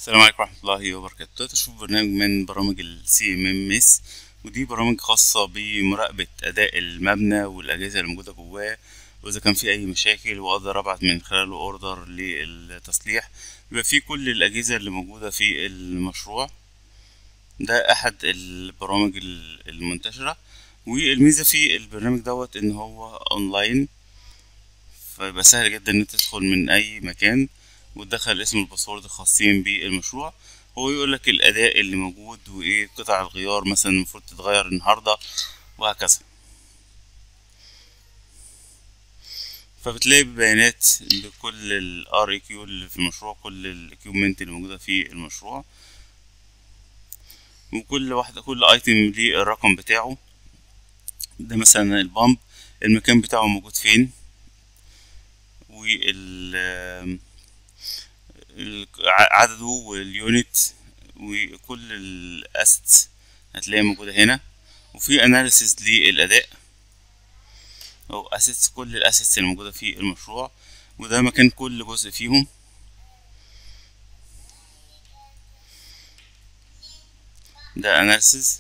السلام عليكم ورحمة الله وبركاته دلوقتي أشوف برنامج من برامج ال CMMS ودي برامج خاصة بمراقبة أداء المبنى والأجهزة اللي موجودة جواه وإذا كان في أي مشاكل وأقدر أبعت من خلاله أوردر للتصليح يبقى في كل الأجهزة اللي موجودة في المشروع ده أحد البرامج ال- المنتشرة والميزة في البرنامج دوت إن هو أونلاين فيبقى سهل جدا إن أنت تدخل من أي مكان وتدخل اسم الباسورد الخاصين بالمشروع هو يقول لك الاداء اللي موجود وايه قطع الغيار مثلا المفروض تتغير النهارده وهكذا فبتلاقي بيانات لكل ال REQ اللي في المشروع كل الاكيوبمنت اللي موجودة في المشروع وكل واحدة كل ايتم ليه الرقم بتاعه ده مثلا البامب المكان بتاعه موجود فين وال عدده واليونت وكل الاسيتس هتلاقيها موجودة هنا وفي اناليسيز للاداء او اسيتس كل الاسيتس اللي موجودة في المشروع وده مكان كل جزء فيهم ده اناليسيز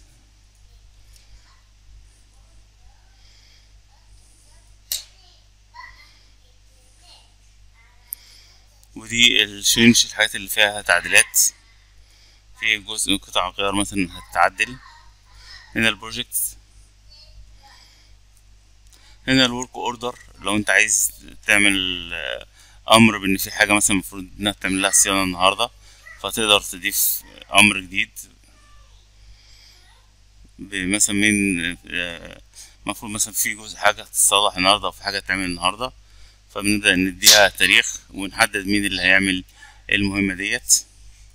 ودي الشنش الحاجات اللي فيها تعديلات في جزء من قطع الغيار مثلا هتتعدل هنا البروجكت هنا الورك اوردر لو انت عايز تعمل امر بان في حاجه مثلا المفروض انها تعمل لها صيانه النهارده فتقدر تضيف امر جديد مثلا من المفروض مثلا في جزء حاجه تتصلح النهارده او في حاجه تعمل النهارده فبنبدأ نديها تاريخ ونحدد مين اللي هيعمل المهمة ديت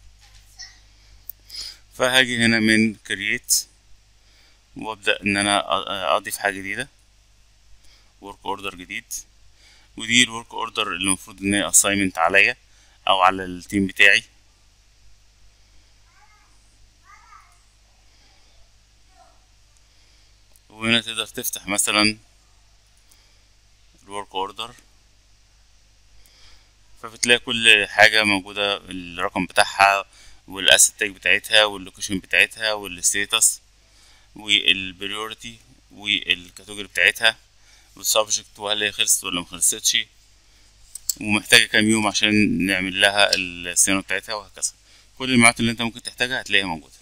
فهاجي هنا من كرييت وابدأ ان انا اضيف حاجة جديدة ورك اوردر جديد ودي الورك اوردر اللي المفروض ان هي اساينمنت عليا او على التيم بتاعي وهنا تقدر تفتح مثلا الورك اوردر فبتلاقي كل حاجة موجودة الرقم بتاعها والاسيت تاج بتاعتها واللوكيشن بتاعتها والستيتس والبريورتي والكاتيجوري بتاعتها والسبجكت وهل هي خلصت ولا مخلصتش ومحتاجة كام يوم عشان نعمل لها الصيانة بتاعتها وهكذا كل المعلومات اللي انت ممكن تحتاجها هتلاقيها موجودة